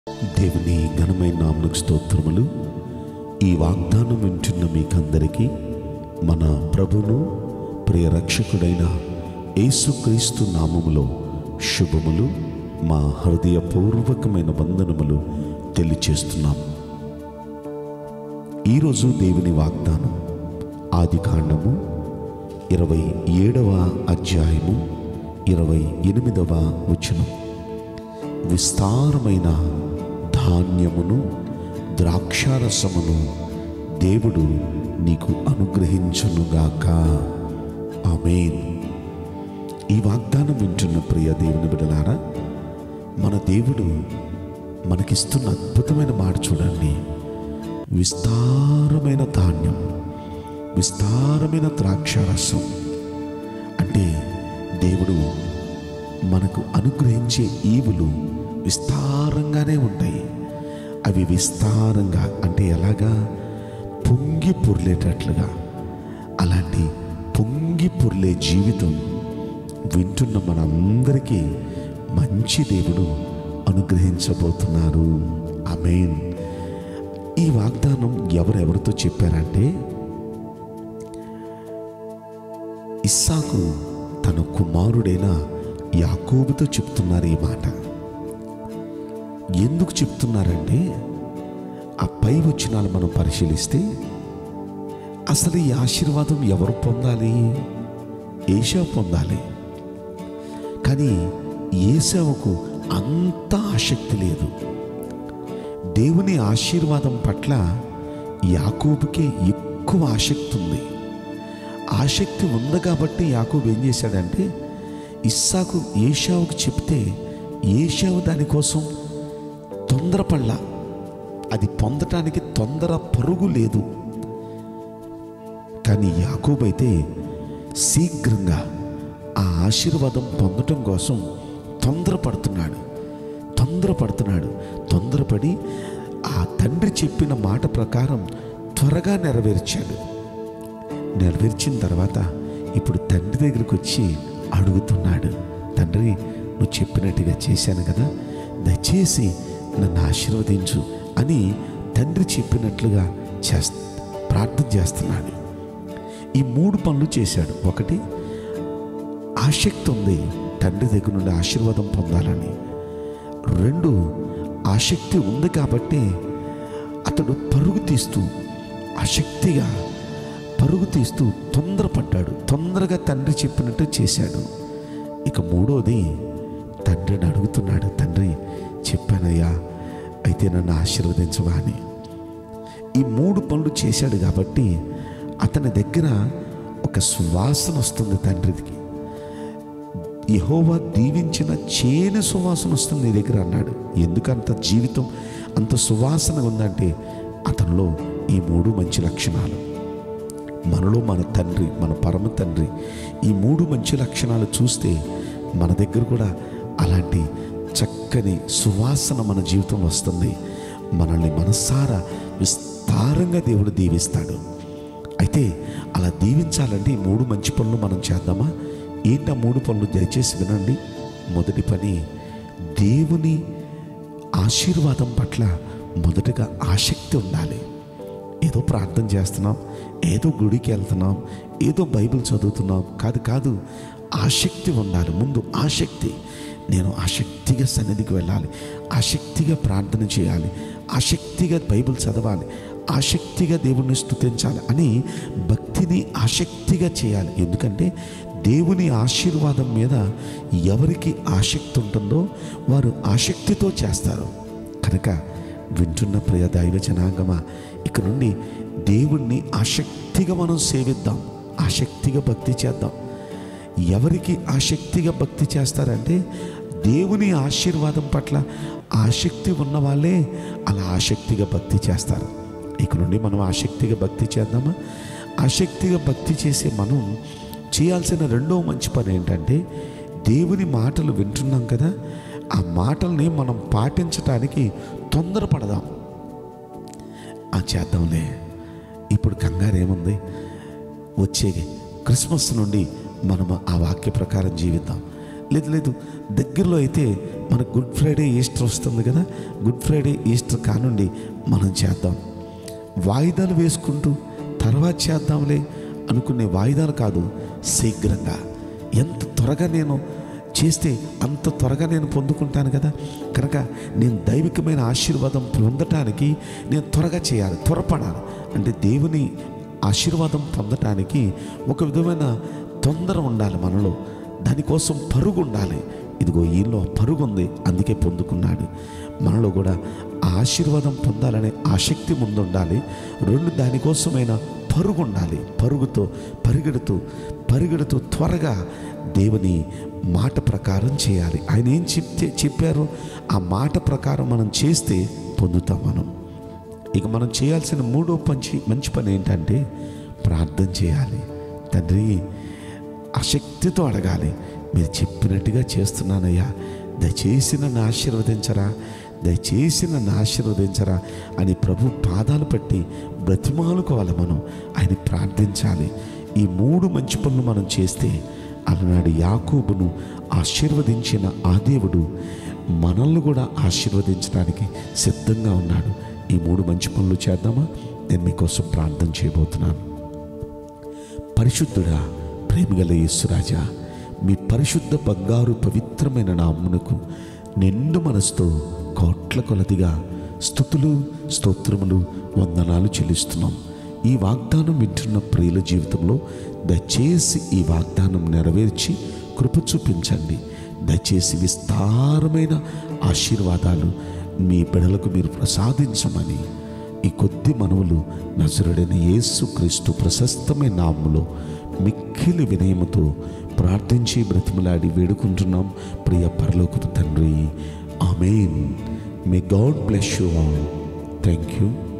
దేవుని ఘనమైన నామకు స్తోత్రములు ఈ వాగ్దానం వింటున్న మీకందరికీ మన ప్రభును ప్రియ రక్షకుడైన యేసుక్రీస్తు నామములో శుభములు మా హృదయపూర్వకమైన వందనములు తెలియచేస్తున్నాం ఈరోజు దేవుని వాగ్దానం ఆది కాండము ఇరవై ఏడవ అధ్యాయము ఇరవై ఎనిమిదవ వచనం విస్తారమైన ధాన్యమును ద్రాక్షారసమును దేవుడు నీకు అనుగ్రహించునుగాక ఆమేన్ ఈ వాగ్దానం వింటున్న ప్రియ దేవుని బిడలారా మన దేవుడు మనకిస్తున్న అద్భుతమైన మాట చూడండి విస్తారమైన ధాన్యం విస్తారమైన ద్రాక్షారసం అంటే దేవుడు మనకు అనుగ్రహించే ఈవులు విస్తారంగానే ఉంటాయి అవి విస్తారంగా అంటే ఎలాగా పొంగి పొర్లేటట్లుగా అలాంటి పొంగి పొర్లే జీవితం వింటున్న మనందరికీ మంచి దేవుడు అనుగ్రహించబోతున్నారు ఆమేన్ ఈ వాగ్దానం ఎవరెవరితో చెప్పారంటే ఇస్సాకు తన కుమారుడైన యాకోబుతో చెప్తున్నారు ఈ మాట ఎందుకు చెప్తున్నారంటే ఆ పై వచనాలు మనం పరిశీలిస్తే అసలు ఈ ఆశీర్వాదం ఎవరు పొందాలి ఏషా పొందాలి కానీ ఏసావుకు అంత ఆసక్తి లేదు దేవుని ఆశీర్వాదం పట్ల యాకోబుకే ఎక్కువ ఆసక్తి ఉంది ఆసక్తి ఉంది కాబట్టి యాకోబు ఏం చేశాడంటే ఇస్సాకు ఏషావుకు చెప్తే ఏషావు దానికోసం తొందరపడలా అది పొందటానికి తొందర పరుగు లేదు కానీ యాకోబు అయితే శీఘ్రంగా ఆ ఆశీర్వాదం పొందటం కోసం తొందరపడుతున్నాడు తొందరపడుతున్నాడు తొందరపడి ఆ తండ్రి చెప్పిన మాట ప్రకారం త్వరగా నెరవేర్చాడు నెరవేర్చిన తర్వాత ఇప్పుడు తండ్రి దగ్గరికి వచ్చి అడుగుతున్నాడు తండ్రి నువ్వు చెప్పినట్టుగా చేశాను కదా దయచేసి నన్ను ఆశీర్వదించు అని తండ్రి చెప్పినట్లుగా చేస్త ప్రార్థన చేస్తున్నాడు ఈ మూడు పనులు చేశాడు ఒకటి ఆసక్తి ఉంది తండ్రి దగ్గర నుండి ఆశీర్వాదం పొందాలని రెండు ఆసక్తి ఉంది కాబట్టి అతడు పరుగు తీస్తూ ఆసక్తిగా పరుగు తీస్తూ తొందరపడ్డాడు తొందరగా తండ్రి చెప్పినట్టు చేశాడు ఇక మూడోది తండ్రిని అడుగుతున్నాడు తండ్రి చెప్పానయ్యా అయితే నన్ను ఆశీర్వదించవా అని ఈ మూడు పనులు చేశాడు కాబట్టి అతని దగ్గర ఒక సువాసన వస్తుంది తండ్రికి యహోవా దీవించిన చేను సువాసన వస్తుంది నీ దగ్గర అన్నాడు ఎందుకంత జీవితం అంత సువాసన ఉందంటే అతనిలో ఈ మూడు మంచి లక్షణాలు మనలో మన తండ్రి మన పరమ తండ్రి ఈ మూడు మంచి లక్షణాలు చూస్తే మన దగ్గర కూడా అలాంటి చక్కని సువాసన మన జీవితం వస్తుంది మనల్ని మనసారా విస్తారంగా దేవుడు దీవిస్తాడు అయితే అలా దీవించాలంటే ఈ మూడు మంచి పనులు మనం చేద్దామా ఏంటి ఆ మూడు పనులు దయచేసి వినండి మొదటి పని దేవుని ఆశీర్వాదం పట్ల మొదటగా ఆసక్తి ఉండాలి ఏదో ప్రార్థన చేస్తున్నాం ఏదో గుడికి వెళ్తున్నాం ఏదో బైబిల్ చదువుతున్నాం కాదు కాదు ఆసక్తి ఉండాలి ముందు ఆసక్తి నేను ఆసక్తిగా సన్నిధికి వెళ్ళాలి ఆసక్తిగా ప్రార్థన చేయాలి ఆసక్తిగా బైబిల్ చదవాలి ఆసక్తిగా దేవుణ్ణి స్తుతించాలి అని భక్తిని ఆసక్తిగా చేయాలి ఎందుకంటే దేవుని ఆశీర్వాదం మీద ఎవరికి ఆసక్తి ఉంటుందో వారు ఆసక్తితో చేస్తారు కనుక వింటున్న ప్రియ దైవ జనాంగమా ఇక నుండి దేవుణ్ణి ఆసక్తిగా మనం సేవిద్దాం ఆసక్తిగా భక్తి చేద్దాం ఎవరికి ఆసక్తిగా భక్తి చేస్తారంటే దేవుని ఆశీర్వాదం పట్ల ఆసక్తి ఉన్న వాళ్ళే అలా ఆసక్తిగా భక్తి చేస్తారు ఇక నుండి మనం ఆసక్తిగా భక్తి చేద్దామా ఆసక్తిగా భక్తి చేసే మనం చేయాల్సిన రెండో మంచి పని ఏంటంటే దేవుని మాటలు వింటున్నాం కదా ఆ మాటల్ని మనం పాటించటానికి తొందరపడదాం ఆ చేద్దాంలే ఇప్పుడు కంగారు ఏముంది వచ్చే క్రిస్మస్ నుండి మనం ఆ వాక్య ప్రకారం జీవిద్దాం లేదు లేదు దగ్గరలో అయితే మన గుడ్ ఫ్రైడే ఈస్టర్ వస్తుంది కదా గుడ్ ఫ్రైడే ఈస్టర్ కానుండి మనం చేద్దాం వాయిదాలు వేసుకుంటూ తర్వాత చేద్దాంలే అనుకునే వాయిదాలు కాదు శీఘ్రంగా ఎంత త్వరగా నేను చేస్తే అంత త్వరగా నేను పొందుకుంటాను కదా కనుక నేను దైవికమైన ఆశీర్వాదం పొందటానికి నేను త్వరగా చేయాలి త్వరపడాలి అంటే దేవుని ఆశీర్వాదం పొందటానికి ఒక విధమైన తొందర ఉండాలి మనలో దానికోసం పరుగు ఉండాలి ఇదిగో ఈలో పరుగు ఉంది అందుకే పొందుకున్నాడు మనలో కూడా ఆ ఆశీర్వాదం పొందాలనే ఆసక్తి ముందు ఉండాలి రెండు దానికోసమైన పరుగు ఉండాలి పరుగుతో పరిగెడుతూ పరిగెడుతూ త్వరగా దేవుని మాట ప్రకారం చేయాలి ఆయన ఏం చెప్తే చెప్పారో ఆ మాట ప్రకారం మనం చేస్తే పొందుతాం మనం ఇక మనం చేయాల్సిన మూడో పంచి మంచి పని ఏంటంటే ప్రార్థన చేయాలి తండ్రి ఆసక్తితో అడగాలి మీరు చెప్పినట్టుగా చేస్తున్నానయ్యా దయచేసి నన్ను ఆశీర్వదించరా దయచేసి నన్ను ఆశీర్వదించరా అని ప్రభు పాదాలు పట్టి బ్రతిమాలుకోవాలి మనం ఆయన ప్రార్థించాలి ఈ మూడు మంచి పనులు మనం చేస్తే అలనాడు యాకోబును ఆశీర్వదించిన ఆ దేవుడు మనల్ని కూడా ఆశీర్వదించడానికి సిద్ధంగా ఉన్నాడు ఈ మూడు మంచి పనులు చేద్దామా నేను మీకోసం ప్రార్థన చేయబోతున్నాను పరిశుద్ధుడా ప్రేమగల యేసురాజా మీ పరిశుద్ధ బంగారు పవిత్రమైన నామ్మునకు నిండు మనసుతో కోట్ల కొలదిగా స్థుతులు స్తోత్రములు వందనాలు చెల్లిస్తున్నాం ఈ వాగ్దానం వింటున్న ప్రియుల జీవితంలో దయచేసి ఈ వాగ్దానం నెరవేర్చి కృప చూపించండి దయచేసి విస్తారమైన ఆశీర్వాదాలు మీ బిడలకు మీరు ప్రసాదించమని ఈ కొద్ది మనవులు నజరుడైన యేసు క్రీస్తు ప్రశస్తమైన నామములో మిక్కిలి వినయముతో ప్రార్థించి బ్రతిమలాడి వేడుకుంటున్నాం ప్రియ పరలోకపు తండ్రి amen may God bless you all thank you